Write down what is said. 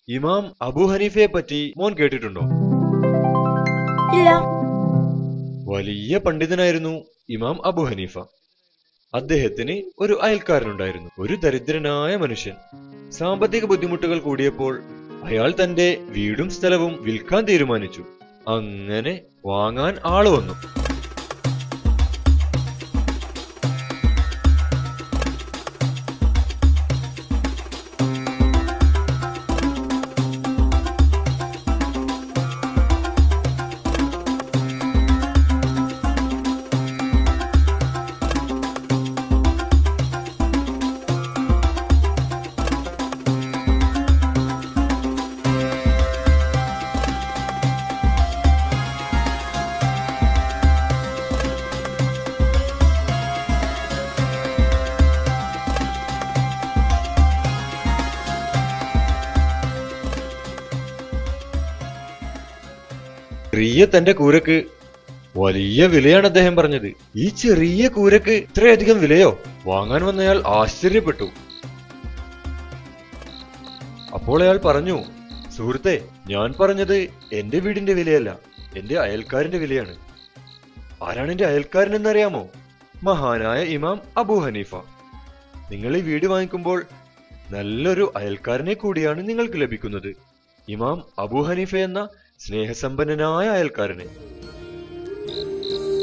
ഇമാം അബു ഹനീഫയെ പറ്റി മോൻ കേട്ടിട്ടുണ്ടോ ഇല്ല വലിയ പണ്ഡിതനായിരുന്നു ഇമാം അബു ഹനീഫ അദ്ദേഹത്തിന് ഒരു അയൽക്കാരനുണ്ടായിരുന്നു ഒരു ദരിദ്രനായ മനുഷ്യൻ സാമ്പത്തിക ബുദ്ധിമുട്ടുകൾ കൂടിയപ്പോൾ അയാൾ തന്റെ വീടും സ്ഥലവും വിൽക്കാൻ തീരുമാനിച്ചു അങ്ങനെ വാങ്ങാൻ ആള് വന്നു ചെറിയ തന്റെ കൂരക്ക് വലിയ വിലയാണ് അദ്ദേഹം പറഞ്ഞത് ഈ ചെറിയ കൂരക്ക് ഇത്രയധികം വിലയോ വാങ്ങാൻ വന്നയാൾ ആശ്ചര്യപ്പെട്ടു അപ്പോൾ അയാൾ പറഞ്ഞു സുഹൃത്തെ ഞാൻ പറഞ്ഞത് എന്റെ വീടിന്റെ വിലയല്ല എന്റെ അയൽക്കാരന്റെ വിലയാണ് ആരാണ് എന്റെ അയൽക്കാരൻ എന്നറിയാമോ മഹാനായ ഇമാം അബൂ ഹനീഫ നിങ്ങൾ ഈ വീട് വാങ്ങിക്കുമ്പോൾ നല്ലൊരു അയൽക്കാരനെ കൂടിയാണ് നിങ്ങൾക്ക് ലഭിക്കുന്നത് ഇമാം അബൂ ഹനീഫ എന്ന സ്നേഹസമ്പന്നനായ അയൽക്കാരനെ